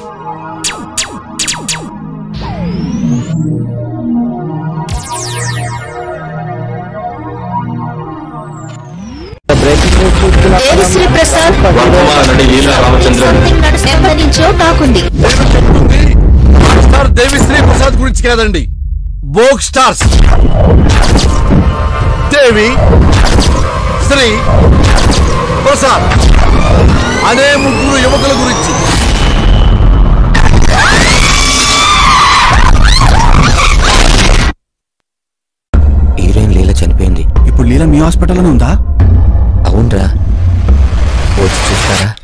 దేవిశ్రీ ప్రసాద్ వర్ధమాన నటి లీలా రామచంద్రన్ సంథింగ్ నడుస్తున్నది చోటాకుంది స్టార్ దేవిశ్రీ ప్రసాద్ గురించి కాదండి బోక్ స్టార్స్ దేవి శ్రీ ప్రసాద్ అనే ముగ్గురు యువకుల గురించి హీరోయిన్ లీల చనిపోయింది ఇప్పుడు లీల మీ హాస్పిటల్లోనే ఉందా అవునరా వచ్చి చూస్తారా